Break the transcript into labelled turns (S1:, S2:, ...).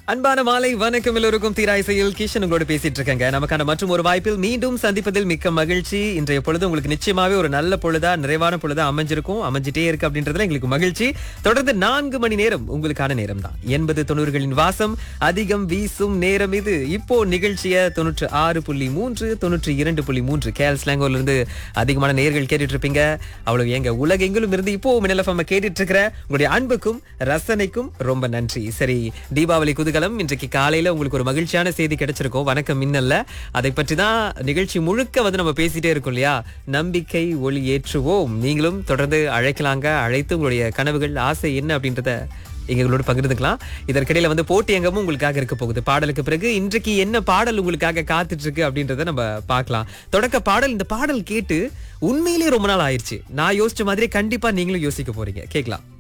S1: அன்பான மாலை வணக்கம் எல்லோருக்கும் தீராய்சையில் கிஷன் உங்களோட பேசிட்டு இருக்கேங்க நமக்கான மற்றும் ஒரு வாய்ப்பில் மீண்டும் சந்திப்பதில் மிக்க மகிழ்ச்சி இன்றைய பொழுது உங்களுக்கு நிச்சயமாவே ஒரு நல்ல பொழுதா நிறைவான பொழுதா அமைஞ்சிருக்கும் அமைஞ்சிட்டே இருக்கு அப்படின்றதுல எங்களுக்கு மகிழ்ச்சி தொடர்ந்து நான்கு மணி நேரம் உங்களுக்கான நேரம் தான் எண்பது தொண்ணூறுகளின் வாசம் அதிகம் வீசும் நேரம் இது இப்போ நிகழ்ச்சிய தொண்ணூற்று ஆறு புள்ளி மூன்று தொண்ணூற்றி இரண்டு புள்ளி மூன்று கேல் ஸ்லாங்கோல இருந்து அதிகமான நேர்கள் கேட்டுட்டு இருப்பீங்க அவ்வளவு எங்க உலகெங்கிலும் இருந்து இப்போ மின்னல் FM கேட்டுட்டு இருக்கிற உங்களுடைய அன்புக்கும் ரசனைக்கும் ரொம்ப நன்றி சரி தீபாவளி குதூகலம் இன்றைக்கு காலையில உங்களுக்கு ஒரு மகிழ்ச்சியான செய்தி கிடைச்சிருக்கும் வணக்கம் மின்னல்ல அதை பற்றி தான் நிகழ்ச்சி முழுக்க வந்து நம்ம பேசிட்டே இருக்கோம் இல்லையா நம்பிக்கை ஒளி ஏற்றுவோம் நீங்களும் தொடர்ந்து அழைக்கலாங்க அழைத்து உங்களுடைய கனவுகள் ஆசை என்ன அப்படின்றத எங்களோட பகிர்ந்துக்கலாம் இதற்கிடையில வந்து போட்டி எங்கமும் உங்களுக்காக இருக்க போகுது பாடலுக்கு பிறகு இன்றைக்கு என்ன பாடல் உங்களுக்காக காத்துட்டு இருக்கு அப்படின்றத நம்ம பார்க்கலாம் தொடக்க பாடல் இந்த பாடல் கேட்டு உண்மையிலேயே ரொம்ப நாள் ஆயிடுச்சு நான் யோசிச்ச மாதிரி கண்டிப்பா நீங்களும் யோசிக்க போறீங்க கேட்கலாம்